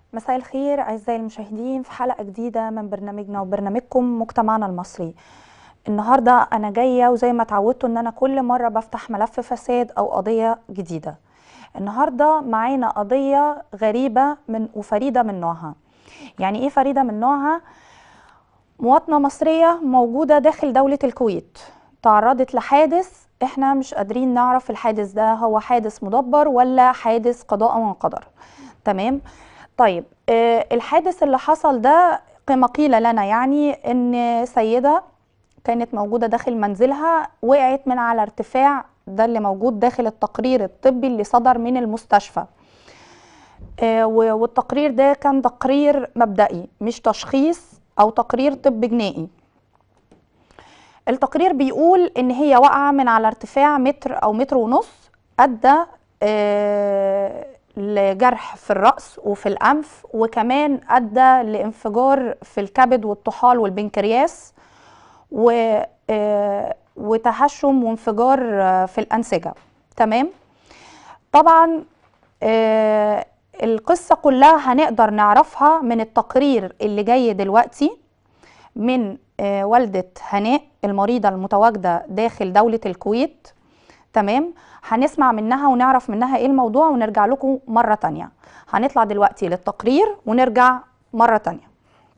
مساء الخير أعزائي المشاهدين في حلقة جديدة من برنامجنا وبرنامجكم مجتمعنا المصري النهاردة أنا جاية وزي ما اتعودتوا إن أنا كل مرة بفتح ملف فساد أو قضية جديدة النهاردة معانا قضية غريبة من وفريدة من نوعها يعني إيه فريدة من نوعها؟ مواطنة مصرية موجودة داخل دولة الكويت تعرضت لحادث احنا مش قادرين نعرف الحادث ده هو حادث مدبر ولا حادث قضاء وقدر تمام طيب آه الحادث اللي حصل ده كما قيل لنا يعني ان سيدة كانت موجودة داخل منزلها وقعت من على ارتفاع ده اللي موجود داخل التقرير الطبي اللي صدر من المستشفى آه والتقرير ده كان تقرير مبدئي مش تشخيص او تقرير طب جنائي التقرير بيقول ان هي واقعه من على ارتفاع متر او متر ونص ادى آه لجرح في الراس وفي الانف وكمان ادى لانفجار في الكبد والطحال والبنكرياس و آه وتهشم وانفجار في الانسجه تمام طبعا آه القصه كلها هنقدر نعرفها من التقرير اللي جاي دلوقتي من والدة هناء المريضة المتواجدة داخل دولة الكويت تمام هنسمع منها ونعرف منها ايه الموضوع ونرجع لكم مرة تانية هنطلع دلوقتي للتقرير ونرجع مرة تانية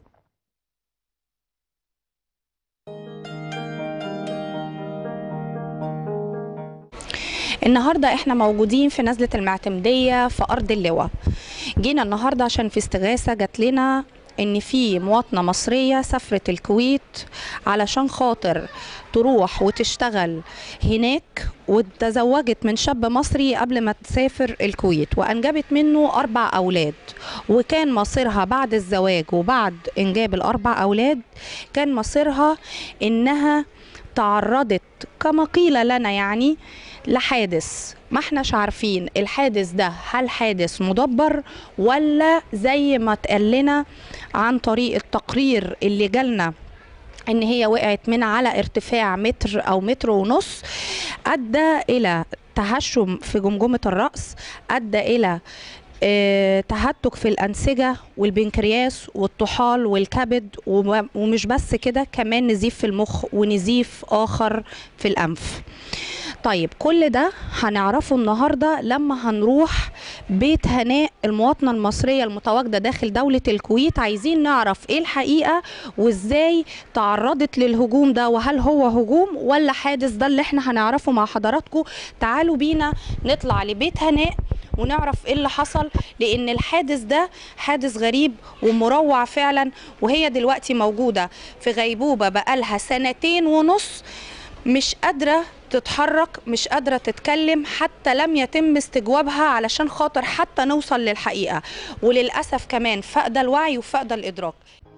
النهاردة احنا موجودين في نزلة المعتمدية في أرض اللواء جينا النهاردة عشان في استغاثة جات لنا ان في مواطنه مصريه سافرت الكويت علشان خاطر تروح وتشتغل هناك وتزوجت من شاب مصري قبل ما تسافر الكويت وانجبت منه اربع اولاد وكان مصيرها بعد الزواج وبعد انجاب الاربع اولاد كان مصيرها انها تعرضت كما قيل لنا يعني لحادث ما احناش عارفين الحادث ده هل حادث مدبر ولا زي ما اتقال لنا عن طريق التقرير اللي جالنا ان هي وقعت من على ارتفاع متر او متر ونص ادى الى تهشم في جمجمه الراس ادى الى اه تهتك في الأنسجة والبنكرياس والطحال والكبد ومش بس كده كمان نزيف في المخ ونزيف آخر في الأنف طيب كل ده هنعرفه النهارده لما هنروح بيت هناء المواطنه المصريه المتواجده داخل دوله الكويت عايزين نعرف ايه الحقيقه وازاي تعرضت للهجوم ده وهل هو هجوم ولا حادث ده اللي احنا هنعرفه مع حضراتكم تعالوا بينا نطلع لبيت هناء ونعرف ايه اللي حصل لان الحادث ده حادث غريب ومروع فعلا وهي دلوقتي موجوده في غيبوبه بقالها سنتين ونص مش قادره تتحرك مش قادرة تتكلم حتى لم يتم استجوابها علشان خاطر حتى نوصل للحقيقة وللأسف كمان فقد الوعي وفقد الإدراك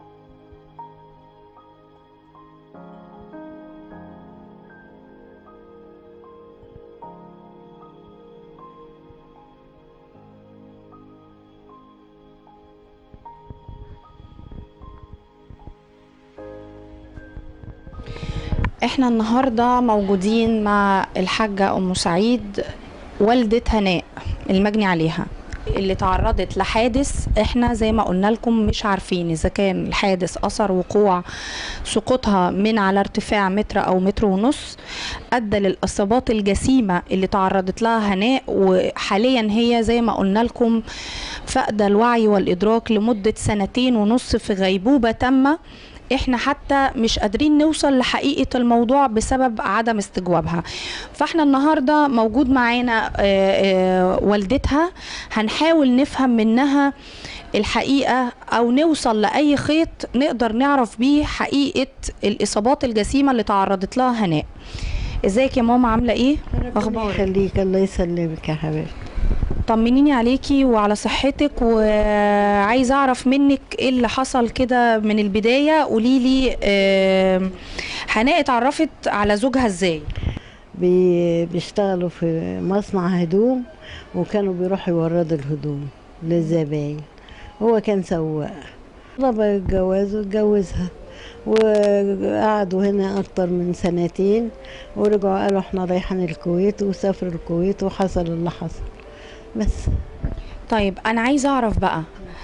احنا النهارده موجودين مع الحاجه ام سعيد والده هناء المجني عليها اللي تعرضت لحادث احنا زي ما قلنا لكم مش عارفين اذا كان الحادث اثر وقوع سقوطها من على ارتفاع متر او متر ونص ادى للاصابات الجسيمه اللي تعرضت لها هناء وحاليا هي زي ما قلنا لكم فقد الوعي والادراك لمده سنتين ونص في غيبوبه تامه احنا حتى مش قادرين نوصل لحقيقه الموضوع بسبب عدم استجوابها فاحنا النهارده موجود معانا والدتها هنحاول نفهم منها الحقيقه او نوصل لاي خيط نقدر نعرف بيه حقيقه الاصابات الجسيمه اللي تعرضت لها هناء ازيك يا ماما عامله ايه اخبارك يخليك الله يسلمك يا حبيبتي طمنيني عليكي وعلى صحتك وعايزه اعرف منك ايه اللي حصل كده من البدايه قولي لي هناء اتعرفت على زوجها ازاي بي بيشتغلوا في مصنع هدوم وكانوا بيروحوا يوردوا الهدوم للزباين هو كان سواق طلب الجواز واتجوزها وقعدوا هنا اكتر من سنتين ورجعوا قالوا احنا رايحين الكويت وسافروا الكويت وحصل اللي حصل بس طيب انا عايزه اعرف بقى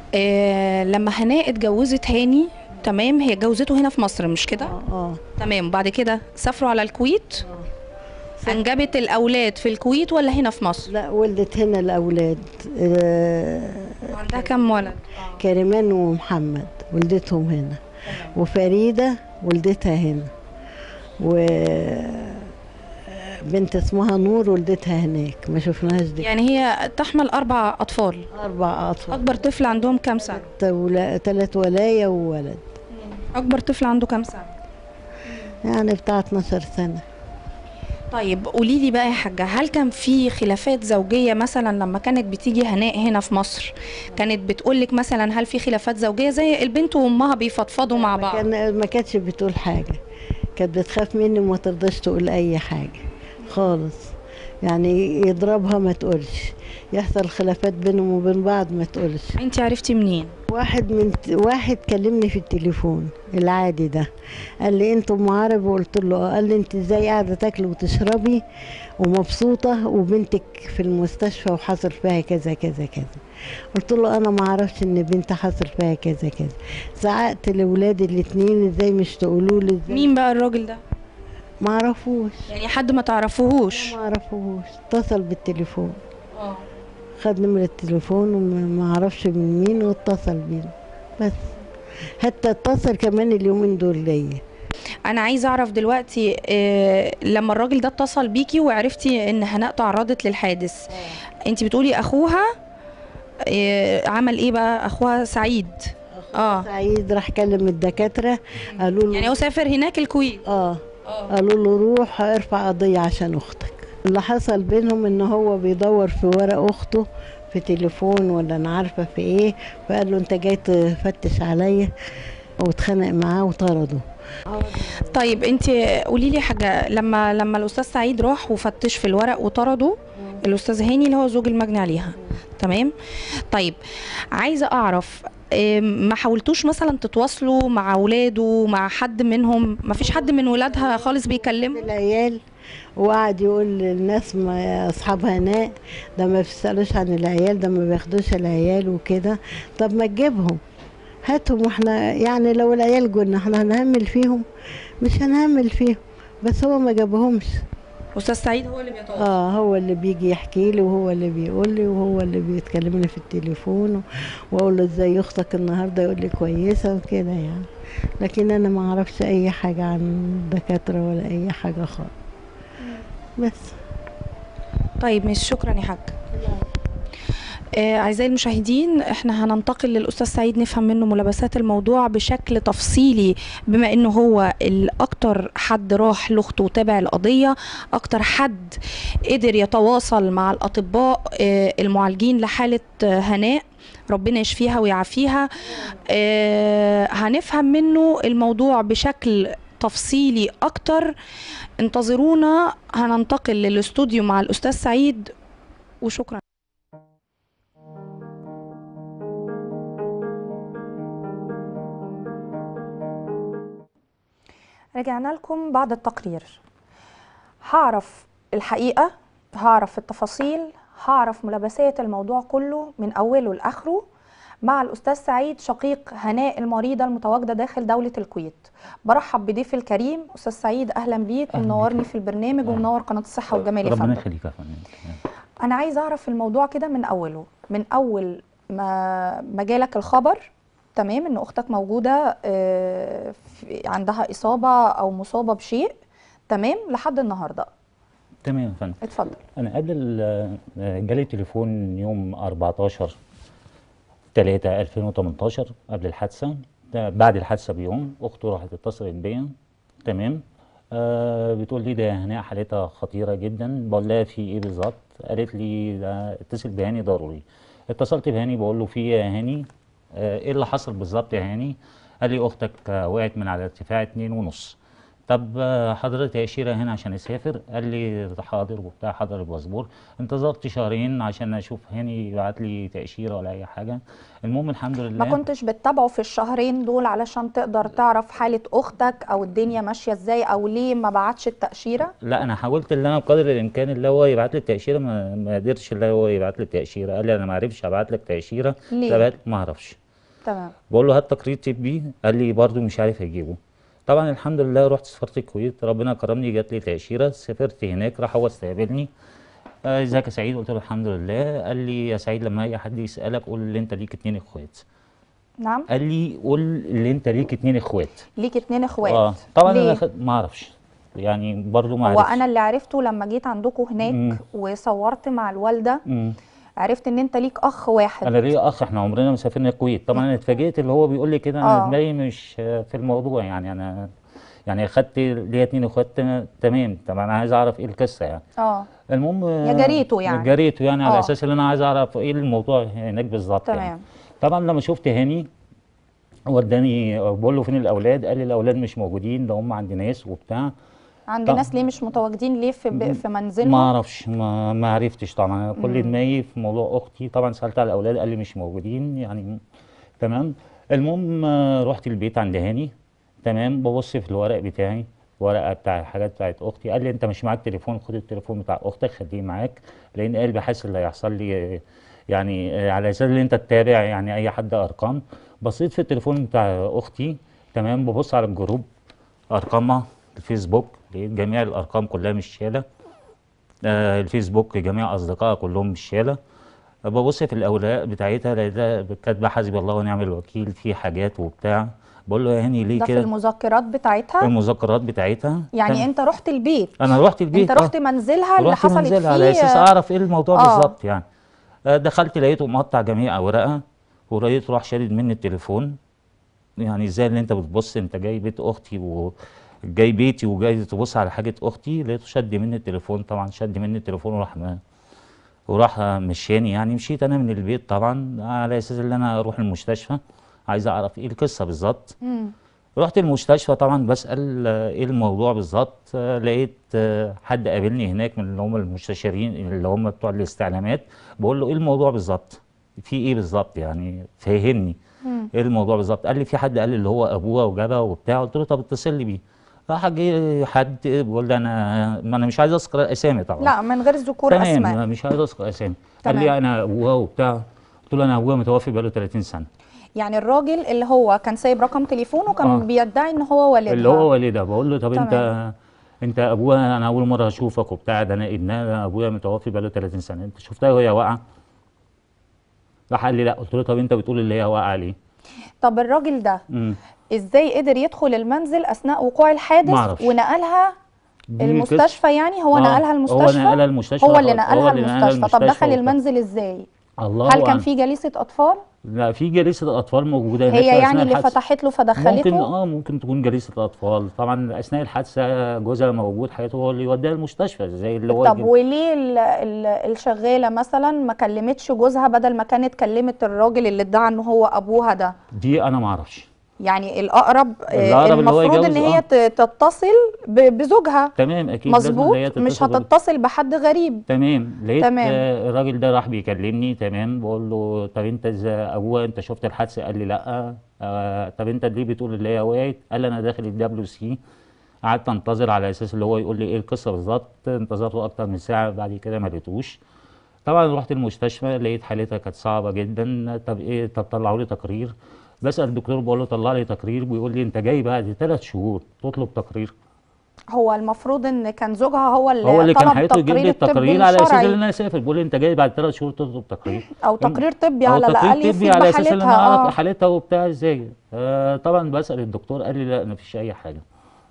آه لما هناء اتجوزت هاني تمام هي اتجوزته هنا في مصر مش كده اه اه تمام بعد كده سافروا على الكويت انجبت الاولاد في الكويت ولا هنا في مصر لا ولدت هنا الاولاد آه عندها كم ولد كريمان ومحمد ولدتهم هنا وفريده ولدتها هنا و بنت اسمها نور ولدتها هناك ما شفناهاش دي يعني هي تحمل اربع اطفال اربع اطفال اكبر طفل عندهم كام سنه ثلاث ولايه وولد اكبر طفل عنده كام سنه يعني بتاع 12 سنه طيب قولي لي بقى يا حاجه هل كان في خلافات زوجيه مثلا لما كانت بتيجي هناء هنا في مصر كانت بتقول لك مثلا هل في خلافات زوجيه زي البنت وامها بيفضفضوا مع ما بعض كان ما كانتش بتقول حاجه كانت بتخاف مني وما ترضاش تقول اي حاجه خالص يعني يضربها ما تقولش يحصل خلافات بينهم وبين بعض ما تقولش انت عرفتي منين واحد من واحد كلمني في التليفون العادي ده قال لي انتوا ام عرب وقلت له اه قال لي انت ازاي قاعده تاكلي وتشربي ومبسوطه وبنتك في المستشفى وحصل فيها كذا كذا كذا قلت له انا ما اعرفش ان بنتي حصل فيها كذا كذا زعقت لاولادي الاثنين ازاي مش تقولوا لي ازاي مين بقى الراجل ده ما اعرفوش يعني حد ما تعرفوهوش ما اعرفوش اتصل بالتليفون اه خد نمرة التليفون وما اعرفش من مين واتصل بينا بس حتى اتصل كمان اليومين دول ليا انا عايزه اعرف دلوقتي آه لما الراجل ده اتصل بيكي وعرفتي ان هناء تعرضت للحادث انت بتقولي اخوها آه عمل ايه بقى اخوها سعيد اه سعيد راح كلم الدكاترة قالوا له يعني هو سافر هناك الكويت اه قالوا له روح ارفع قضية عشان اختك اللي حصل بينهم ان هو بيدور في ورق اخته في تليفون ولا انا عارفة في ايه فقال له انت جاي تفتش عليا واتخانق معاه وطرده طيب انت قولي لي حاجه لما لما الاستاذ سعيد راح وفتش في الورق وطرده الاستاذ هاني اللي هو زوج المجني عليها تمام طيب عايزه اعرف ام، ما حاولتوش مثلا تتواصلوا مع اولاده مع حد منهم ما فيش حد من ولادها خالص بيكلموا العيال وقعد يقول للناس ما اصحاب هناء ده ما بيسالوش عن العيال ده ما بياخدوش العيال وكده طب ما تجيبهم هاتهم واحنا يعني لو العيال قلنا احنا هنهمل فيهم مش هنهمل فيهم بس هو ما جابهمش استاذ سعيد هو اللي بيتواصل اه هو اللي بيجي يحكي لي وهو اللي بيقول لي وهو اللي بيتكلمني في التليفون واقول له ازاي اختك النهارده يقول لي كويسه وكده يعني لكن انا ما اعرفش اي حاجه عن الدكاتره ولا اي حاجه خالص بس طيب مش شكرا يا حاج آه، أعزائي المشاهدين احنا هننتقل للأستاذ سعيد نفهم منه ملابسات الموضوع بشكل تفصيلي بما انه هو الأكتر حد راح لأخته وتابع القضية أكتر حد قدر يتواصل مع الأطباء آه، المعالجين لحالة آه، هناء ربنا يشفيها ويعافيها آه، هنفهم منه الموضوع بشكل تفصيلي أكتر انتظرونا هننتقل للاستوديو مع الأستاذ سعيد وشكرا رجعنا لكم بعد التقرير هعرف الحقيقة هعرف التفاصيل هعرف ملابسات الموضوع كله من أوله لآخره مع الأستاذ سعيد شقيق هناء المريضة المتواجدة داخل دولة الكويت برحب بضيفي الكريم أستاذ سعيد أهلا بيك أهلا ومنورني بيك. في البرنامج أهلا. ومنور قناة الصحة والجمال يا ربنا فندم يخليك يا فندم انا عايزه اعرف الموضوع كده من اوله من اول ما ما جالك الخبر تمام ان اختك موجوده آه، في- عندها اصابه او مصابه بشيء تمام لحد النهارده تمام يا فندم اتفضل انا قبل ال- جالي تليفون يوم 14 3 2018 قبل الحادثه ده بعد الحادثه بيوم اخته راحت اتصلت بيا تمام آه بتقول لي ده هناء حالتها خطيره جدا بقول لها في ايه بالظبط قالت لي ده اتصل بهاني ضروري اتصلت بهاني بقول له في إيه يا هاني آه ايه اللي حصل بالظبط يا هاني قال لي اختك آه، وقعت من على ارتفاع اتنين ونص طب آه، حضرتك تأشيرة هنا عشان اسافر قال لي حاضر وبتاع حضر الباسبور انتظرت شهرين عشان اشوف هاني يبعت لي تأشيرة ولا اي حاجة المهم الحمد لله ما كنتش بتتابعه في الشهرين دول علشان تقدر تعرف حاله اختك او الدنيا ماشيه ازاي او ليه ما بعتش التاشيره لا انا حاولت اللي انا بقدر الامكان اللي هو يبعت لي التأشيرة ما, ما قدرش اللي هو يبعت لي التأشيرة قال لي انا ما عرفش ابعت لك تأشيرة ليه؟ تبعت ما اعرفش تمام بقول له هات تقرير طبي قال لي برضو مش عارف اجيبه طبعا الحمد لله رحت سفاره الكويت ربنا كرمني جات لي تاشيره سافرت هناك راح هو استقبلني آه، ازيك يا سعيد قلت له الحمد لله قال لي يا سعيد لما اي حد يسالك قول اللي انت ليك اتنين اخوات نعم قال لي قول اللي انت ليك اتنين اخوات ليك اتنين اخوات اه طبعا ليه؟ انا خد... ما اعرفش يعني برضو ما هو عرفش انا اللي عرفته لما جيت عندكم هناك مم. وصورت مع الوالده مم. عرفت ان انت ليك اخ واحد انا ليا اخ احنا عمرنا ما سافرنا الكويت طبعا انا اتفاجئت اللي هو بيقول لي كده آه. انا دماغي مش آه، في الموضوع يعني انا يعني خدت ليا اتنين اخوات تم- تمام طبعا انا عايز اعرف ايه القصه يعني اه المهم يا جريته يعني. جريته يعني على آه. اساس ان انا عايز اعرف ايه الموضوع هناك بالظبط تمام. يعني طبعا لما شفت هاني وداني بقول له فين الاولاد قال لي الاولاد مش موجودين ده هم عند ناس وبتاع عند طب- ناس ليه مش متواجدين ليه في ب... في ما منزلهم اعرفش ما ما عرفتش طبعا أنا كل دماغي في موضوع اختي طبعا سالت على الاولاد قال لي مش موجودين يعني تمام المهم آه، رحت البيت عند هاني تمام ببص في الورق بتاعي ورقه بتاع الحاجات بتاعت اختي قال لي انت مش معاك تليفون خد التليفون بتاع اختك خليه معاك لان قلبي حاسس اللي هيحصل لي آه، يعني آه، على اساس ان انت تتابع يعني اي حد ارقام بصيت في التليفون بتاع اختي تمام ببص على الجروب ارقامها الفيسبوك لقيت جميع الارقام كلها مش شاله آه الفيسبوك جميع اصدقائها كلهم مش شاله ببص في الاوراق بتاعتها لقيتها كاتبه حسبي الله ونعم الوكيل في حاجات وبتاع بقول له يا هاني ليه ده في كده المذكرات بتاعتها المذكرات بتاعتها يعني كان- انت رحت البيت انا رحت البيت انت رحت آه. منزلها اللي رحت حصلت منزلها فيه على اساس اعرف ايه الموضوع آه. بالظبط يعني آه، دخلت لقيته مقطع جميع اوراقها ولقيته راح شادد مني التليفون يعني ازاي اللي انت بتبص انت جاي بيت اختي وجاي بيتي وجاي تبص على حاجه اختي لقيته شد مني التليفون طبعا شد مني التليفون وراح ما وراح مشاني يعني مشيت انا من البيت طبعا على اساس ان انا اروح المستشفى عايز اعرف ايه القصه بالظبط مم. رحت المستشفى طبعا بسأل آه، ايه الموضوع بالظبط آه، لقيت آه، حد قابلني هناك من اللي هم المستشارين اللي هم بتوع الاستعلامات بقول له ايه الموضوع بالظبط في ايه بالظبط يعني فهمني مم. ايه الموضوع بالظبط قال لي في حد قال لي اللي هو ابوها وجابها وبتاع قلت له طب اتصل لي بيه راح جه حد بيقول لي انا ما انا مش عايز اذكر اسامي طبعا لا من غير ذكور تمام اسماء مش عايز اذكر اسامي قال تمام. لي انا ابوها وبتاع قلت له انا ابوها متوفي بقاله 30 سنه يعني الراجل اللي هو كان سايب رقم تليفونه وكان آه. بيدعي ان هو والدها اللي هو والدها بقول له طب انت تمام. انت ابوها انا اول مره اشوفك وبتاع ده انا ابنها ده ابويا متوفي بقاله 30 سنه انت شفتها وهي واقعه راح قال لي لا قلت له طب انت بتقول اللي هي واقعه ليه طب الراجل ده امم ازاي قدر يدخل المنزل اثناء وقوع الحادث معرفش. ونقلها دي المستشفى يعني هو آه، نقلها هو المستشفى نقلها المستشفى هو اللي هو نقلها اللي نقلها المستشفى طب المستشفى دخل وبتاع. المنزل ازاي الله هل كان أعلم. في جليسة اطفال لا في جليسه اطفال موجوده هناك هي في أثناء يعني اللي الحادثة. فتحت له ممكن فدخلته اه ممكن تكون جليسه اطفال طبعا اثناء الحادثه جوزها موجود حياته هو اللي يوديها المستشفى زي اللي هو طب الجن- وليه ال- ال- الشغالة مثلا ما كلمتش جوزها بدل ما كانت كلمت الراجل اللي ادعى ان هو ابوها ده دي انا ما اعرفش يعني الاقرب آه، الأقرب اللي هو المفروض ان يجوز، هي آه. ت- تتصل ب- بزوجها تمام اكيد لازم مظبوط اللي هي مش تتصل بال- هتتصل بحد غريب تمام لقيت تمام. آه، الراجل ده راح بيكلمني تمام بقول له طب انت ازاي ابوها انت شفت الحادثه قال لي لا آه طب انت ليه بتقول اللي هي وقعت قال لي انا داخل الدبليو سي قعدت انتظر على اساس اللي هو يقول لي ايه القصه بالظبط انتظرته اكتر من ساعه بعد كده ما لقيتوش طبعا رحت المستشفى لقيت حالتها كانت صعبه جدا طب ايه طب طلعوا لي تقرير بسال الدكتور بقول له طلع لي تقرير بيقول لي انت جاي بعد ثلاث شهور تطلب تقرير هو المفروض ان كان زوجها هو اللي هو اللي كان طلب حياته يجيب لي الطب التقرير على اساس الشرعي. ان انا اسافر بيقول لي انت جاي بعد ثلاث شهور تطلب تقرير او تقرير طبي أو على تقرير الاقل طبي يفيد على اساس ان انا بحالتها اعرف اه حالتها وبتاع ازاي آه طبعا بسال الدكتور قال لي لا ما فيش اي حاجه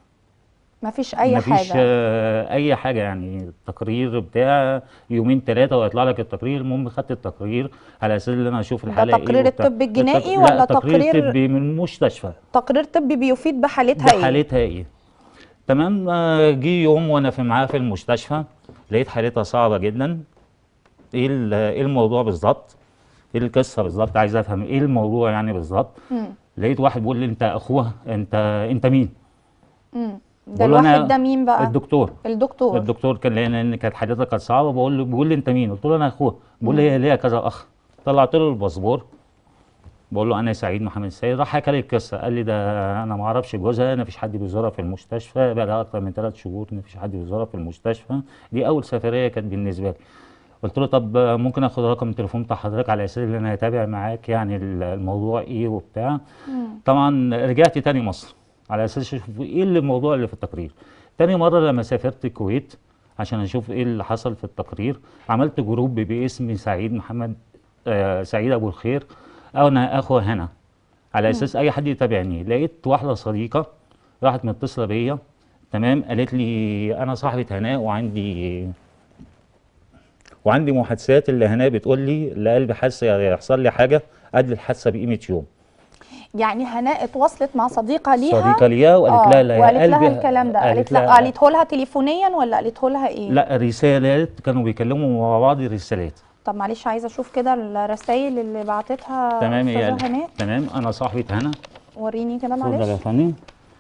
مفيش اي ما فيش حاجه آه اي حاجه يعني تقرير بتاع يومين ثلاثه ويطلع لك التقرير المهم خدت التقرير على اساس ان انا اشوف ده الحاله ايه تقرير وبتاع. الطب الجنائي التق- لا، ولا تقرير تقرير- طبي من المستشفى تقرير طبي بيفيد بحالتها ايه حالتها ايه تمام آه، جه يوم وانا في معاها في المستشفى لقيت حالتها صعبه جدا ايه ال- ايه الموضوع بالظبط ايه القصه بالظبط عايز افهم ايه الموضوع يعني بالظبط مم. لقيت واحد بيقول لي انت اخوها انت انت مين مم. ده بقول له أنا الواحد ده مين بقى الدكتور الدكتور الدكتور كان لان ان كانت حالتها كانت صعبه بقول له بيقول لي انت مين قلت له انا اخوها بيقول لي هي ليها كذا اخ طلعت له الباسبور بقول له انا سعيد محمد السيد راح حكى لي القصه قال لي ده انا ما اعرفش جوزها ما فيش حد بيزورها في المستشفى بقى لها اكتر من ثلاث شهور ما فيش حد بيزورها في المستشفى دي اول سفريه كانت بالنسبه لي قلت له طب ممكن اخد رقم التليفون بتاع حضرتك على اساس ان انا هتابع معاك يعني ال- الموضوع ايه وبتاع طبعا رجعت تاني مصر على اساس اشوف ايه اللي الموضوع اللي في التقرير تاني مره لما سافرت الكويت عشان اشوف ايه اللي حصل في التقرير عملت جروب باسم سعيد محمد آه سعيد ابو الخير او انا اخو هنا على اساس اي حد يتابعني لقيت واحده صديقه راحت متصله بيا تمام قالت لي انا صاحبه هناء وعندي وعندي محادثات اللي هناء بتقول لي اللي قلبي حاسه يحصل لي حاجه قد الحادثه بقيمه يوم يعني هناء اتواصلت مع صديقه ليها صديقه ليا وقالت لها لا يا وقالت لها قلبي الكلام ده قالت لها لها قالته لها تليفونيا ولا قالته لها ايه لا رسالات كانوا بيكلموا مع بعض رسالات طب معلش عايزه اشوف كده الرسائل اللي بعتتها تمام استاذه يعني هناء تمام انا صاحبه هنا وريني كده اتفضل يا معلش فندم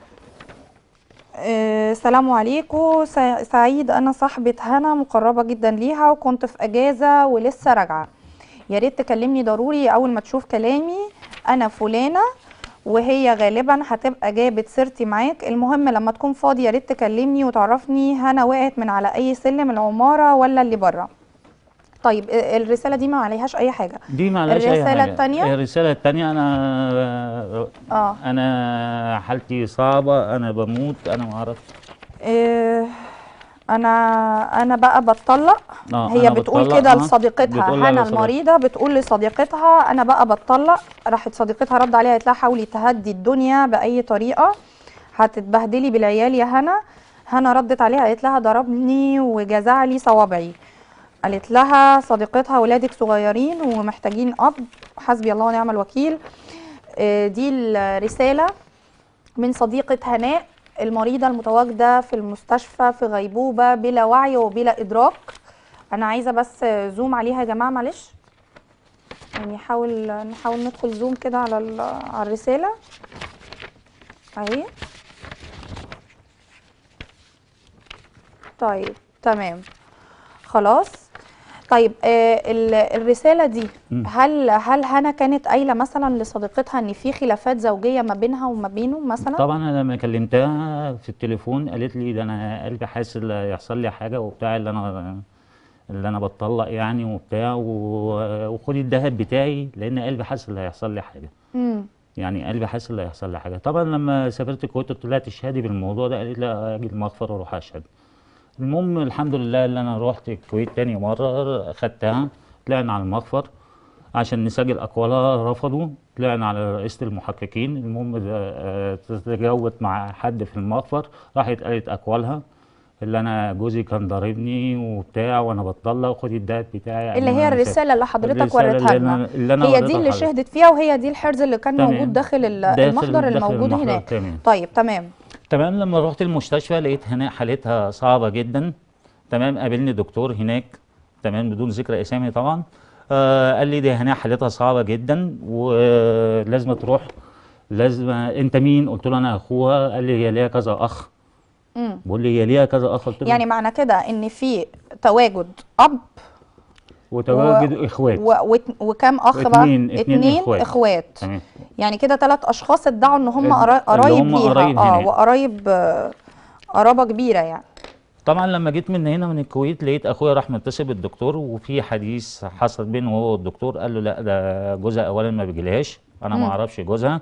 آه، السلام عليكم سع- سعيد انا صاحبة هنا مقربة جدا ليها وكنت في اجازة ولسه راجعة يا ريت تكلمني ضروري اول ما تشوف كلامي انا فلانة وهي غالبا هتبقى جابت سيرتي معاك المهم لما تكون فاضي يا ريت تكلمني وتعرفني هنا وقعت من على اي سلم العمارة ولا اللي بره طيب آه، الرسالة دي ما عليهاش اي حاجة دي معلش أي الرسالة حاجة. التانية؟ الرسالة الثانية أنا اه أنا حالتي صعبة أنا بموت أنا ما أعرفش إيه انا انا بقى بتطلق آه، هي أنا بتقول بتطلق، كده آه. لصديقتها بتقول لها هنا لصديق- المريضه بتقول لصديقتها انا بقى بتطلق راحت صديقتها رد عليها قالت لها حاولي تهدي الدنيا باي طريقه هتتبهدلي بالعيال يا هنا هنا ردت عليها قالت لها ضربني وجزع لي صوابعي قالت لها صديقتها ولادك صغيرين ومحتاجين اب حسبي الله ونعم الوكيل إيه دي الرساله من صديقة هناء المريضة المتواجدة في المستشفى في غيبوبة بلا وعي وبلا إدراك أنا عايزة بس زوم عليها يا جماعة معلش يعني نحاول نحاول ندخل زوم كده على ال- على الرسالة أهي طيب تمام خلاص طيب آه ال- الرسالة دي مم. هل هل هنا كانت قايلة مثلا لصديقتها ان في خلافات زوجية ما بينها وما بينه مثلا؟ طبعا أنا لما كلمتها في التليفون قالت لي ده أنا قلبي حاسس إن هيحصل لي حاجة وبتاع اللي أنا اللي أنا بتطلق يعني وبتاع و- وخدي الذهب بتاعي لأن قلبي حاسس إن هيحصل لي حاجة امم يعني قلبي حاسس ان هيحصل لي حاجه طبعا لما سافرت الكويت قلت لها تشهدي بالموضوع ده قالت لا اجي المغفر واروح اشهد المهم الحمد لله اللي انا رحت الكويت تاني مره خدتها طلعنا على المغفر عشان نسجل اقوالها رفضوا طلعنا على رئيسه المحققين المهم ده، آه، تجاوبت مع حد في المغفر راحت قالت اقوالها اللي انا جوزي كان ضاربني وبتاع وانا بتطلق وخدي الدهب بتاعي اللي قبل هي ما نسافر. الرسالة اللي حضرتك الرسالة وريتها اللي لنا أنا- اللي أنا هي وريتها دي اللي لحضرتك. شهدت فيها وهي دي الحرز اللي كان تمام. موجود داخل ال- داخل- المحضر اللي داخل موجود المحضر، هناك تمام. طيب تمام تمام لما رحت المستشفى لقيت هناك حالتها صعبة جدا تمام قابلني دكتور هناك تمام بدون ذكر اسامي طبعا آه قال لي دي هناك حالتها صعبة جدا ولازم تروح لازم انت مين قلت له انا اخوها قال لي هي ليها كذا اخ امم بقول لي هي ليها كذا اخ قلت له يعني معنى كده ان في تواجد اب وتواجد اخوات و... وت- وكام اخ بقى اتنين- اتنين اتنين إخوات. اخوات تمام يعني كده ثلاث اشخاص ادعوا ان هم اللي قرا- قرايب هم ليها قرايب اه هناك. وقرايب آه، قرابه كبيره يعني طبعا لما جيت من هنا من الكويت لقيت اخويا راح متصل بالدكتور وفي حديث حصل بينه هو والدكتور قال له لا ده جوزها اولا ما بيجيلهاش انا ما مم. اعرفش جوزها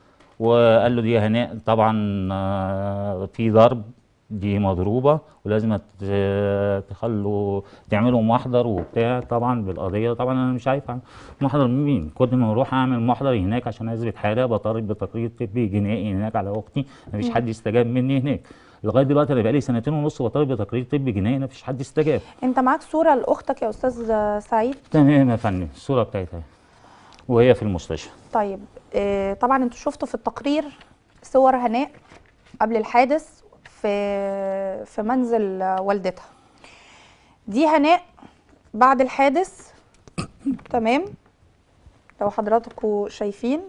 وقال له دي هناء طبعا آه، في ضرب دي مضروبه ولازم ت- تخلوا تعملوا محضر وبتاع طبعا بالقضيه طبعا انا مش عارف أعمل محضر مين كل ما اروح اعمل محضر هناك عشان اثبت حاله بطالب بتقرير طبي جنائي هناك على اختي مفيش حد استجاب مني هناك لغايه دلوقتي انا بقالي سنتين ونص بطالب بتقرير طبي جنائي مفيش حد استجاب انت معاك صوره لاختك يا استاذ سعيد تمام يا فندم الصوره بتاعتها وهي في المستشفى طيب آه، طبعا انتوا شفتوا في التقرير صور هناء قبل الحادث في في منزل آه، والدتها دي هناء بعد الحادث تمام لو حضراتكم شايفين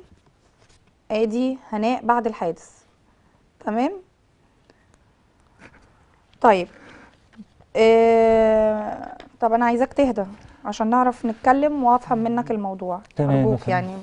ادي هناء بعد الحادث تمام طيب آه، طب انا عايزاك تهدى عشان نعرف نتكلم وافهم منك الموضوع تمام يا ارجوك فندم. يعني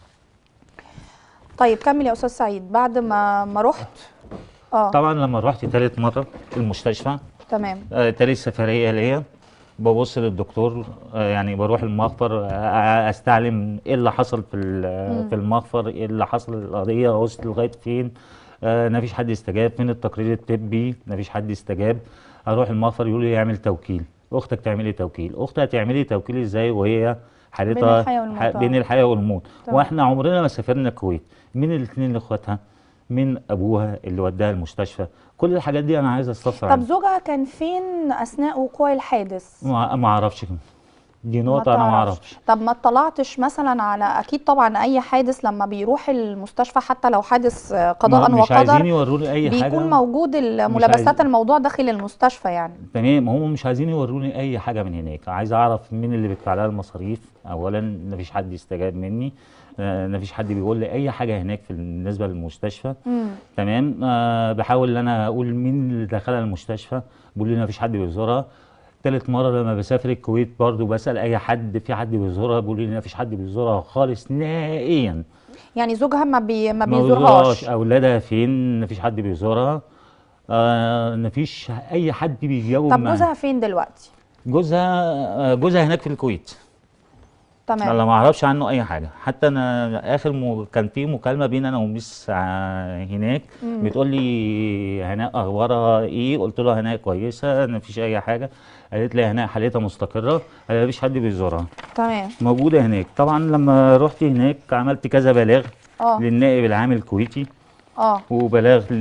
طيب كمل يا استاذ سعيد بعد ما ما رحت اه طبعا لما رحت تالت مره المستشفى تمام آه، تالت سفريه ليا ببص للدكتور آه، يعني بروح المخفر آه، آه، استعلم ايه اللي حصل في ال- في المخفر ايه اللي حصل القضيه وصلت لغايه فين آه مفيش حد استجاب فين التقرير الطبي مفيش حد استجاب اروح المخفر يقول لي اعمل توكيل اختك تعملي توكيل اختها تعملي توكيل ازاي وهي حالتها الحياة والموت، ح- آه. بين الحياه والموت تمام. واحنا عمرنا ما سافرنا الكويت مين الاثنين اخواتها من ابوها اللي وداها المستشفى كل الحاجات دي انا عايز استفسر طب عنها زوجها كان فين اثناء وقوع الحادث ما ما اعرفش دي نقطة أنا ما تعرفش. أعرفش طب ما اطلعتش مثلا على اكيد طبعا اي حادث لما بيروح المستشفى حتى لو حادث آه، قضاء ما- مش عايزين وقدر يوروني أي حاجة بيكون موجود ملابسات عايزين- الموضوع داخل المستشفى يعني تمام هم مش عايزين يوروني أي حاجة من هناك عايز أعرف مين اللي بيدفع لها المصاريف أولا مفيش حد استجاب مني آه، مفيش حد بيقول لي أي حاجة هناك في بالنسبة للمستشفى مم. تمام آه بحاول ان انا اقول مين اللي دخلها المستشفى بيقول لي مفيش حد بيزورها تالت مرة لما بسافر الكويت برضو بسأل أي حد في حد بيزورها بيقول لي مفيش حد بيزورها خالص نهائيا يعني زوجها ما بي ما ما بيزورهاش بيزورهاش أولادها فين مفيش حد بيزورها آه مفيش أي حد بيجاوب طب معاها. جوزها فين دلوقتي جوزها آه، جوزها هناك في الكويت تمام انا ما اعرفش عنه اي حاجه حتى انا اخر م... كان في مكالمه بين انا وميس ع- هناك بتقول لي هناء اخبارها ايه قلت لها هناء كويسه ما فيش اي حاجه قالت لي هناء حالتها مستقره ما فيش حد بيزورها تمام موجوده هناك طبعا لما رحت هناك عملت كذا بلاغ اه للنائب العام الكويتي اه وبلاغ ل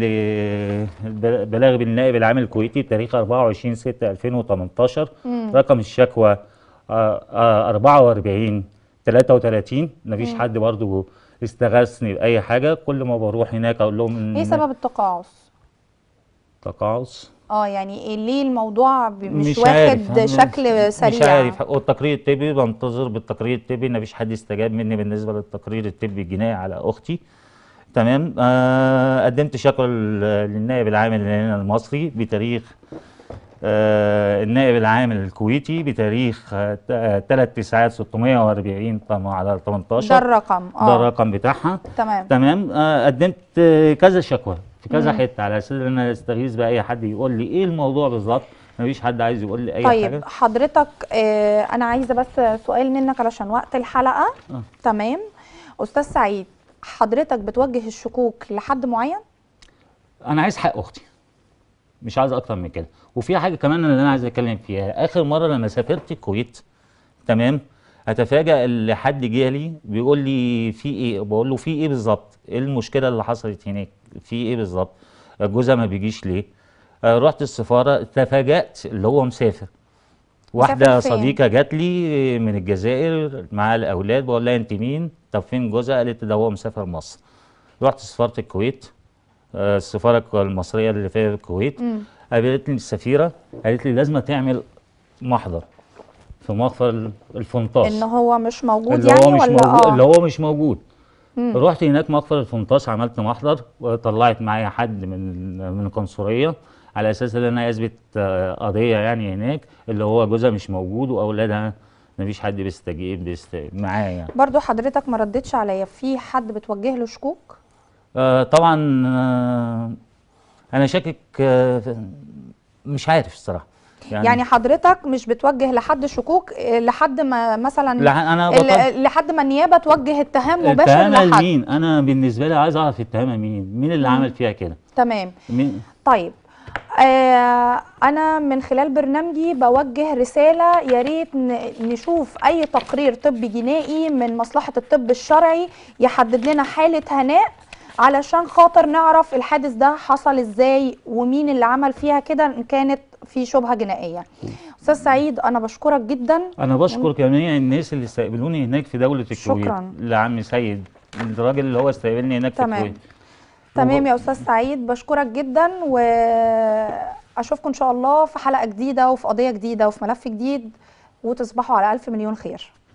بلاغ بالنائب العام الكويتي بتاريخ 24 6 2018 رقم الشكوى آه، آه، 44 33 مفيش حد برضو استغاثني بأي حاجة كل ما بروح هناك أقول لهم إن ايه سبب التقاعس تقاعس اه يعني إيه ليه الموضوع ب- مش, مش واخد عارف شكل سريع مش عارف والتقرير الطبي بنتظر بالتقرير الطبي مفيش حد استجاب مني بالنسبه للتقرير الطبي الجنائي على اختي تمام آه قدمت شكوى لل- للنائب العام الإعلامي المصري بتاريخ آه النائب العام الكويتي بتاريخ 3 تسعات 640 طبعا على 18 ده الرقم ده اه الرقم بتاعها تمام تمام آه قدمت آه، كذا شكوى في كذا حته على اساس ان انا استغيث باي حد يقول لي ايه الموضوع بالظبط مفيش حد عايز يقول لي اي طيب حاجه حضرتك آه انا عايزه بس سؤال منك علشان وقت الحلقه آه. تمام استاذ سعيد حضرتك بتوجه الشكوك لحد معين انا عايز حق اختي مش عايز اكتر من كده وفي حاجه كمان اللي انا عايز اتكلم فيها اخر مره لما سافرت الكويت تمام اتفاجئ ان حد جالي بيقول لي في ايه بقول له في ايه بالظبط ايه المشكله اللي حصلت هناك في ايه بالظبط جوزها ما بيجيش ليه آه، رحت السفاره تفاجأت اللي هو مسافر واحده مسافر فين؟ صديقه جات لي من الجزائر مع الاولاد بقول لها انت مين طب فين جوزها قالت ده هو مسافر مصر رحت سفاره الكويت آه، السفاره المصريه اللي في الكويت قابلتني السفيره قالت لي لازم تعمل محضر في مخفر الفنطاس ان هو مش موجود اللي يعني هو مش ولا موجود اللي اه هو مش موجود رحت هناك مخفر الفنطاس عملت محضر وطلعت معايا حد من من القنصليه على اساس ان انا اثبت آه، قضيه يعني هناك اللي هو جوزها مش موجود واولادها مفيش حد بيستجيب بيست... معايا يعني برضو حضرتك ما ردتش عليا في حد بتوجه له شكوك آه طبعا آه انا شاكك آه في- مش عارف الصراحه يعني حضرتك مش بتوجه لحد شكوك آه، لحد ما مثلا لا انا ال- بطل... لحد ما النيابه توجه اتهام مباشر التهمه لحد لمين انا بالنسبه لي عايز اعرف التهمه مين مين اللي عمل فيها كده تمام مين طيب آه انا من خلال برنامجي بوجه رساله يا ريت ن- نشوف اي تقرير طبي جنائي من مصلحه الطب الشرعي يحدد لنا حاله هناء علشان خاطر نعرف الحادث ده حصل ازاي ومين اللي عمل فيها كده ان كانت في شبهه جنائيه استاذ سعيد انا بشكرك جدا انا بشكر جميع الناس اللي استقبلوني هناك في دوله الكويت شكراً. لعم سيد الراجل اللي هو استقبلني هناك في تمام. الكويت تمام يا استاذ سعيد بشكرك جدا واشوفكم ان شاء الله في حلقه جديده وفي قضيه جديده وفي ملف جديد وتصبحوا على الف مليون خير